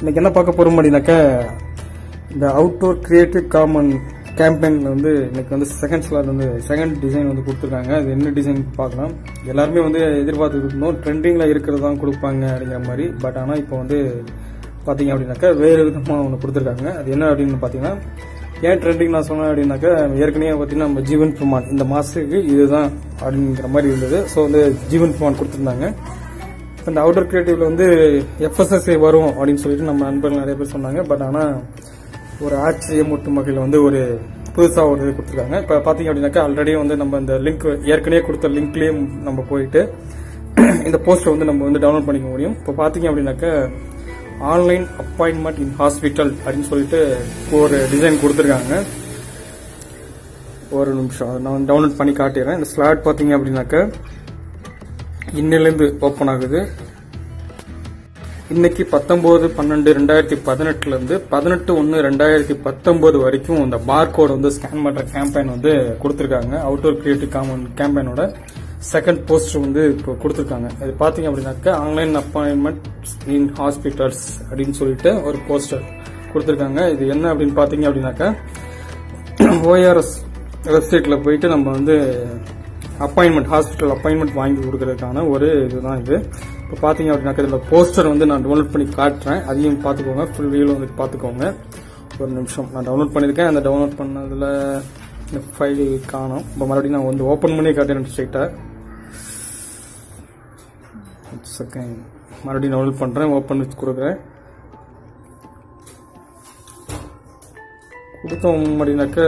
இன்னைக்கு என்ன பார்க்க போறோம் அப்படின்னாக்கா இந்த அவுட்டோர் கிரியேட்டிவ் காமன் கேம்பெயின்ல வந்து இன்னைக்கு வந்து செகண்ட் ஸ்லாட் வந்து செகண்ட் டிசைன் வந்து கொடுத்துருக்காங்க அது என்ன டிசைன் பார்க்கலாம் எல்லாருமே வந்து எதிர்பார்த்துட்டு இருந்தோம் ட்ரெண்டிங்ல இருக்கிறது தான் கொடுப்பாங்க அப்படிங்கிற மாதிரி பட் ஆனால் இப்போ வந்து பார்த்தீங்க அப்படின்னாக்கா வேறு விதமாக ஒன்று கொடுத்துருக்காங்க அது என்ன அப்படின்னு பார்த்தீங்கன்னா ஏன் ட்ரெண்டிங் நான் சொன்னேன் அப்படின்னாக்கா ஏற்கனவே பார்த்தீங்கன்னா நம்ம ஜீவன் பிரமான் இந்த மாதத்துக்கு இதுதான் அப்படிங்கிற மாதிரி இருந்தது ஸோ வந்து ஜீவன் பிரமான் கொடுத்துருந்தாங்க இந்த அவுட்டர் கிரியேட்டிவ்ல வந்து எஃப்எஸ்எஸ்ஏ வரும் அப்படின்னு சொல்லிட்டு நம்ம நண்பர்கள் நிறைய பேர் சொன்னாங்க பட் ஆனால் ஒரு ஆச்சரியமூட்டும் வகையில் வந்து ஒரு புதுசாக ஒரு இது கொடுத்துருக்காங்க இப்போ பார்த்தீங்க அப்படின்னாக்கா ஆல்ரெடி வந்து நம்ம இந்த லிங்க் ஏற்கனவே கொடுத்த லிங்க்லேயே நம்ம போயிட்டு இந்த போஸ்டர் வந்து நம்ம வந்து டவுன்லோட் பண்ணிக்க முடியும் இப்போ பார்த்தீங்க அப்படின்னாக்கா ஆன்லைன் அப்பாயின்மெண்ட் இன் ஹாஸ்பிட்டல் அப்படின்னு சொல்லிட்டு ஒரு டிசைன் கொடுத்துருக்காங்க ஒரு நிமிஷம் அதை நான் டவுன்லோட் பண்ணி காட்டிடுறேன் இந்த ஸ்லாட் பார்த்தீங்க அப்படின்னாக்கா இன்னிலேருந்து ஓப்பன் ஆகுது இன்னைக்கு பத்தொன்பது பன்னெண்டு ரெண்டாயிரத்தி பதினெட்டுல இருந்து பதினெட்டு ஒன்னு ரெண்டாயிரத்தி பத்தொன்பது வரைக்கும் இந்த பார்கோட் வந்து ஸ்கேன் பண்ற கேம்பெயின் வந்து கொடுத்துருக்காங்க அவுட்டோர் கிரியேட்டிவ் காமன் கேம்பெயினோட செகண்ட் போஸ்டர் வந்து இப்போ கொடுத்துருக்காங்க இது பாத்தீங்க அப்படின்னாக்கா ஆன்லைன் அப்பாயின்மெண்ட் இன் ஹாஸ்பிட்டல்ஸ் அப்படின்னு சொல்லிட்டு ஒரு போஸ்டர் கொடுத்துருக்காங்க இது என்ன அப்படின்னு பாத்தீங்க அப்படின்னாக்கா ஓஆர்எஸ் வெப்சைட்ல போயிட்டு நம்ம வந்து அப்பாயின்மெண்ட் ஹாஸ்பிட்டல் அப்பாயின்மெண்ட் வாங்கி கொடுக்கறதுக்கான ஒரு இதுதான் இது இப்போ பார்த்தீங்க அப்படின்னாக்கா இதில் போஸ்டர் வந்து நான் டவுன்லோட் பண்ணி காட்டுறேன் அதையும் பார்த்துக்கோங்க ஃபுல் வியூவில் வந்து பார்த்துக்கோங்க ஒரு நிமிஷம் நான் டவுன்லோட் பண்ணியிருக்கேன் அந்த டவுன்லோட் பண்ணதில் இந்த ஃபைல் காணும் இப்போ மறுபடியும் நான் வந்து ஓப்பன் பண்ணி காட்டுறேன் ஸ்ட்ரைட்டாக செகண்ட் மறுபடியும் டவுன்லோட் பண்ணுறேன் ஓப்பன் வச்சு கொடுக்குறேன் கொடுத்தோம் அப்படின்னாக்கா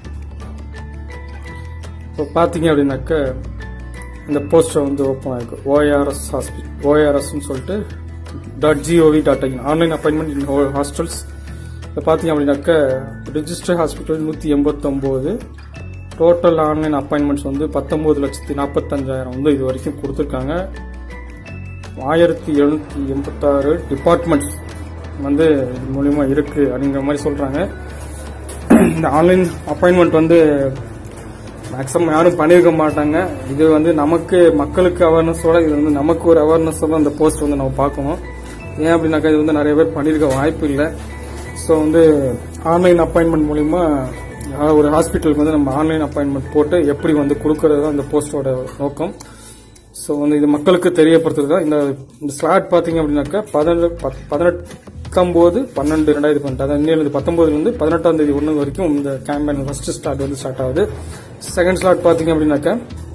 இப்போ பார்த்தீங்க அப்படின்னாக்க இந்த போஸ்டர் வந்து ஓப்பன் ஆயிருக்கு ஓஆர்எஸ் ஹாஸ்பிட்டல் ஓஆர்எஸ்ன்னு சொல்லிட்டு dot gov dot in online appointment in hostels இப்போ பார்த்தீங்க அப்படின்னாக்க ரிஜிஸ்டர் ஹாஸ்பிட்டல் நூற்றி எண்பத்தொம்போது டோட்டல் ஆன்லைன் அப்பாயின்மெண்ட்ஸ் வந்து பத்தொம்போது லட்சத்தி நாற்பத்தஞ்சாயிரம் வந்து இது வரைக்கும் கொடுத்துருக்காங்க ஆயிரத்தி எழுநூற்றி எண்பத்தாறு டிபார்ட்மெண்ட்ஸ் வந்து இது மூலியமா இருக்கு அப்படிங்கிற மாதிரி சொல்றாங்க இந்த ஆன்லைன் அப்பாயின்மெண்ட் வந்து மேக்ஸிமம் யாரும் பண்ணியிருக்க மாட்டாங்க இது வந்து நமக்கு மக்களுக்கு அவேர்னஸோட இது வந்து நமக்கு ஒரு அவேர்னஸோட அந்த போஸ்ட் வந்து நம்ம பார்க்கணும் ஏன் அப்படின்னாக்கா இது வந்து நிறைய பேர் பண்ணியிருக்க வாய்ப்பு இல்லை ஸோ வந்து ஆன்லைன் அப்பாயின்மெண்ட் மூலிமா அதாவது ஒரு ஹாஸ்பிட்டலுக்கு வந்து நம்ம ஆன்லைன் அப்பாயின்மெண்ட் போட்டு எப்படி வந்து கொடுக்கறது தான் இந்த போஸ்டோட நோக்கம் ஸோ வந்து இது மக்களுக்கு தெரியப்படுத்துறது தான் இந்த இந்த ஸ்லாட் பார்த்தீங்க அப்படின்னாக்கா பதினெட்டு பத்தொம்போது பன்னெண்டு ரெண்டாயிரத்தி பன்னெண்டு அதாவது இன்னிலிருந்து பத்தொன்பதுலேருந்து பதினெட்டாம் தேதி ஒன்று வரைக்கும் இந்த கேம்பெயின் ஃபர்ஸ்ட் ஸ்லாட் வந்து ஸ்டார்ட் ஆகுது செகண்ட் ஸ்லாட் பார்த்தீங்க அப்படின்னாக்கா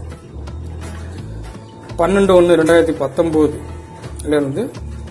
பன்னெண்டு ஒன்று ரெண்டாயிரத்தி பத்தொம்போதுல இருந்து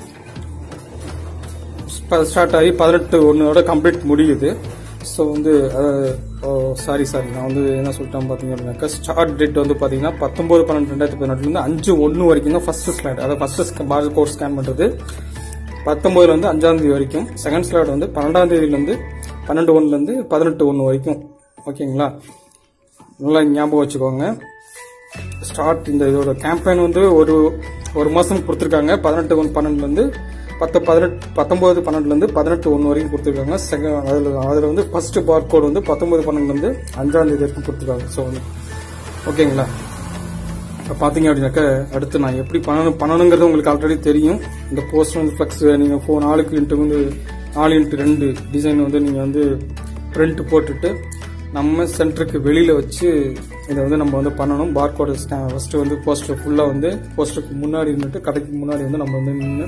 ஸ்டார்ட் ஆகி பதினெட்டு ஒன்னோட கம்ப்ளீட் முடியுது ஸோ வந்து சாரி சாரி நான் வந்து என்ன சொல்லிட்டேன் பார்த்தீங்க அப்படின்னாக்கா ஸ்டார்ட் டேட் வந்து பார்த்தீங்கன்னா பத்தொன்பது பன்னெண்டு ரெண்டாயிரத்தி பதினெட்டுலேருந்து அஞ்சு ஒன்று வரைக்கும் தான் ஃபர்ஸ்ட் ஸ்லாட் அதாவது ஃபர்ஸ்ட் பார் கோட் ஸ்கேன் பண்ணுறது பத்தொன்பதுல இருந்து அஞ்சாம் தேதி வரைக்கும் செகண்ட் ஸ்லாட் வந்து பன்னெண்டாம் தேதியிலேருந்து பன்னெண்டு ஒன்றுலேருந்து பதினெட்டு ஒன்று வரைக்கும் ஓகேங்களா நல்லா ஞாபகம் வச்சுக்கோங்க ஸ்டார்ட் இந்த இதோட கேம்பெயின் வந்து ஒரு ஒரு மாதம் கொடுத்துருக்காங்க பதினெட்டு ஒன்று பன்னெண்டுலேருந்து பத்து பதினெட்டு பத்தொன்பது பன்னெண்டுலேருந்து பதினெட்டு ஒன்று வரைக்கும் கொடுத்துருக்காங்க செகண்ட் அதில் அதில் வந்து ஃபர்ஸ்ட் பார் கோட் வந்து பத்தொன்பது பன்னெண்டுலேருந்து அஞ்சாம் தேதி வரைக்கும் கொடுத்துருக்காங்க ஸோ வந்து ஓகேங்களா இப்போ பார்த்தீங்க அப்படின்னாக்கா அடுத்து நான் எப்படி பண்ணணும் பண்ணணுங்கிறது உங்களுக்கு ஆல்ரெடி தெரியும் இந்த போஸ்ட் வந்து ஃப்ளெக்ஸ் நீங்கள் ஃபோன் நாலுக்கு இன்ட்டு வந்து நாலு இன்ட்டு ரெண்டு டிசைன் வந்து நீங்கள் வந்து பிரிண்ட் போட்டுட்டு நம்ம சென்டருக்கு வெளியில் வச்சு இதை வந்து நம்ம வந்து பண்ணணும் பார்கோடு ஃபஸ்ட்டு வந்து போஸ்டர் ஃபுல்லாக வந்து போஸ்டருக்கு முன்னாடி இருந்துட்டு கடைக்கு முன்னாடி வந்து நம்ம வந்து நின்று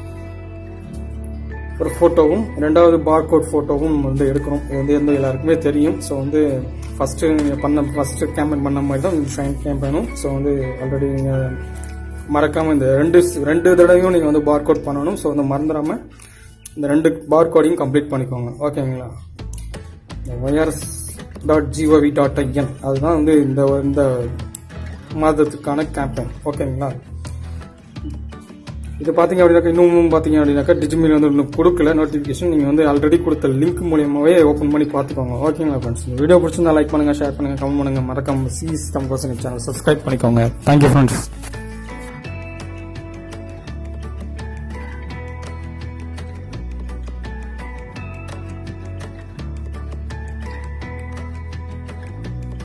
ஒரு ஃபோட்டோவும் ரெண்டாவது பார்கோட் ஃபோட்டோவும் வந்து எடுக்கணும் இது வந்து எந்த எல்லாருக்குமே தெரியும் ஸோ வந்து ஃபஸ்ட்டு நீங்கள் பண்ண ஃபஸ்ட்டு கேம்பெயின் பண்ண மாதிரி தான் ஷைன் கேம்பெயினும் ஸோ வந்து ஆல்ரெடி நீங்கள் மறக்காமல் இந்த ரெண்டு ரெண்டு தடவையும் நீங்கள் வந்து பார்கோட் பண்ணணும் ஸோ வந்து மறந்துடாமல் இந்த ரெண்டு பார்கோடையும் கம்ப்ளீட் பண்ணிக்கோங்க ஓகேங்களா ORS dot gov dot in அதுதான் வந்து இந்த இந்த மாதத்துக்கான கேம்பெயின் ஓகேங்களா இது பாத்தீங்க அப்படின்னாக்கா இன்னும் பாத்தீங்க அப்படின்னாக்கா டிஜிமில் வந்து இன்னும் கொடுக்கல நோட்டிபிகேஷன் நீங்க வந்து ஆல்ரெடி கொடுத்த லிங்க் மூலியமாவே ஓப்பன் பண்ணி பாத்துக்கோங்க ஓகேங்களா ஃப்ரெண்ட்ஸ் இந்த வீடியோ பிடிச்சிருந்தா லைக் பண்ணுங்க ஷேர் பண்ணுங்க கமெண்ட் பண்ணுங்க மறக்காம சி தமிழ் பசங்க சேனல் சப்ஸ்கிரைப் பண்ணிக்கோங்க தேங்க்யூ ஃப்ரெண்ட்ஸ்